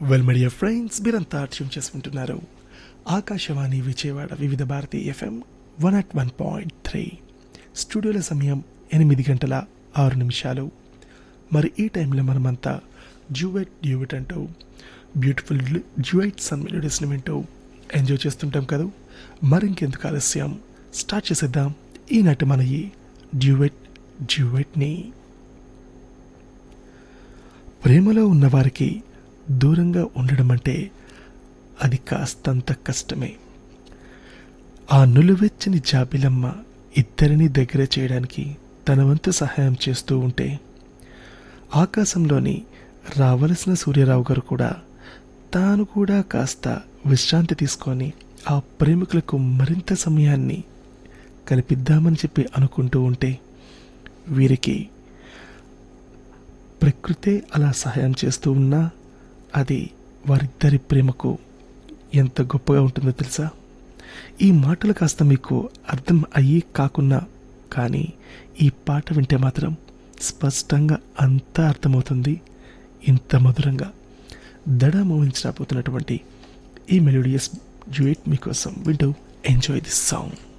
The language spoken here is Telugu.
వెల్ మీడియా ఫ్రెండ్స్ మీరంతా ట్యూన్ చేసుకుంటున్నారు Akashvani Vijayawada Vividh Bharati FM one at one point three స్టూడియోల సమయం ఎనిమిది గంటల ఆరు నిమిషాలు మరి ఈ టైంలో మనమంతా డ్యూవెట్ డ్యూవెట్ అంటూ బ్యూటిఫుల్ డ్యూవెట్స్ అండ్ మెలోడీస్ని వింటూ ఎంజాయ్ చేస్తుంటాం కదా మరి ఇంకెందుకు ఆలస్యం స్టార్ట్ చేసేద్దాం ఈనాటి మన ఈ డ్యూవెట్ డ్యూవెట్ని ప్రేమలో ఉన్నవారికి దూరంగా ఉండడం అంటే అది కాస్తంత కష్టమే ఆ నులువెచ్చని జాబిలమ్మ ఇద్దరిని దగ్గర చేయడానికి తన వంతు సహాయం చేస్తూ ఉంటే ఆకాశంలోని రావలసిన సూర్యరావు గారు కూడా తాను కూడా కాస్త విశ్రాంతి తీసుకొని ఆ ప్రేమికులకు మరింత సమయాన్ని కల్పిద్దామని చెప్పి అనుకుంటూ ఉంటే వీరికి ప్రకృతే అలా సహాయం చేస్తూ ఉన్నా అది వారిద్దరి ప్రేమకు ఎంత గొప్పగా ఉంటుందో తెలుసా ఈ మాటలు కాస్త మీకు అర్థం అయ్యి కాకున్నా కానీ ఈ పాట వింటే మాత్రం స్పష్టంగా అంతా అర్థమవుతుంది ఇంత మధురంగా దడ మోహించి రాబోతున్నటువంటి ఈ మెలోడియస్ డ్యూయట్ మీకోసం వింటూ ఎంజాయ్ దిస్ సాంగ్